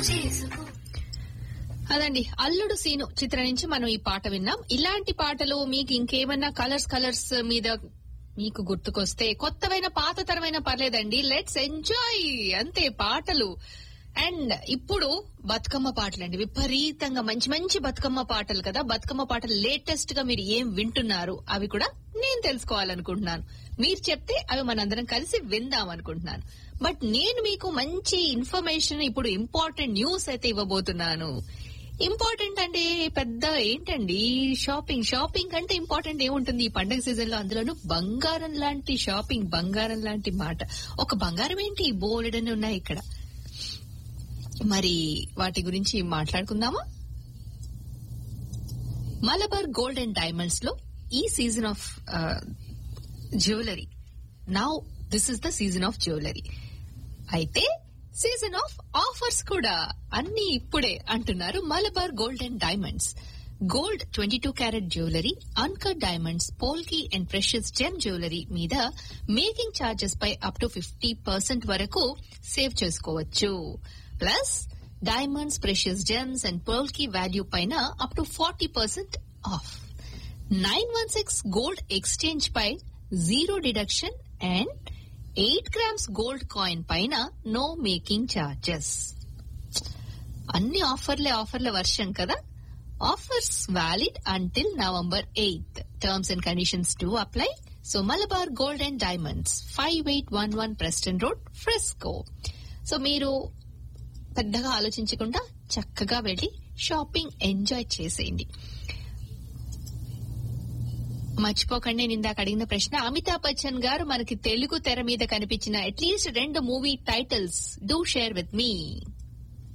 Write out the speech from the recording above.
అదండి అల్లుడు సీను చిత్రం నుంచి మనం ఈ పాట విన్నాం ఇలాంటి పాటలు మీకు ఇంకేమన్నా కలర్స్ కలర్స్ మీద మీకు గుర్తుకొస్తే కొత్తవైన పాత తరమైన పర్లేదండి లెట్స్ ఎంజాయ్ అంతే పాటలు అండ్ ఇప్పుడు బతుకమ్మ పాటలు అండి విపరీతంగా మంచి మంచి బతుకమ్మ పాటలు కదా బతుకమ్మ పాటలు లేటెస్ట్ గా మీరు ఏం వింటున్నారు అవి కూడా నేను తెలుసుకోవాలనుకుంటున్నాను మీరు చెప్తే అవి మనందరం కలిసి విందాం అనుకుంటున్నాను బట్ నేను మీకు మంచి ఇన్ఫర్మేషన్ ఇప్పుడు ఇంపార్టెంట్ న్యూస్ అయితే ఇవ్వబోతున్నాను ఇంపార్టెంట్ అంటే పెద్ద ఏంటండి షాపింగ్ షాపింగ్ అంటే ఇంపార్టెంట్ ఏముంటుంది ఈ పండగ సీజన్ లో అందులోనూ బంగారం లాంటి షాపింగ్ బంగారం లాంటి మాట ఒక బంగారం ఏంటి బోలెడని ఉన్నాయి ఇక్కడ మరి వాటి గురించి మాట్లాడుకుందామా మలబార్ గోల్డ్ అండ్ డైమండ్స్ లో ఈ season of jewellery now this is the season of jewellery అయితే సీజన్ ఆఫ్ ఆఫర్స్ కూడా అన్ని ఇప్పుడే అంటున్నారు Malabar gold and diamonds gold twenty two carat jewellery uncut diamonds polki and precious gem jewellery మీద మేకింగ్ ఛార్జెస్ పై up to fifty percent వరకు save చేసుకోవచ్చు plus diamonds precious gems and పర్ల్కి వాల్యూ పైన up to forty percent off nine one six gold exchange పై zero deduction and eight grams gold coin పైన no making charges అన్ని ఆఫర్లే ఆఫర్ల వర్షం కదా offers valid until November eighth terms and conditions to apply so Malabar gold and diamonds five eight one one Preston road Fresco so మీరు పెద్దగా ఆలోచించకుండా చక్కగా వెళ్ళి షాపింగ్ ఎంజాయ్ చేసేయండి మర్చిపోకండి నేను ఇందాక అడిగిన ప్రశ్న అమితాబ్ బచ్చన్ గారు మనకి తెలుగు తెర మీద కనిపించిన అట్లీస్ట్ రెండు movie titles do share with me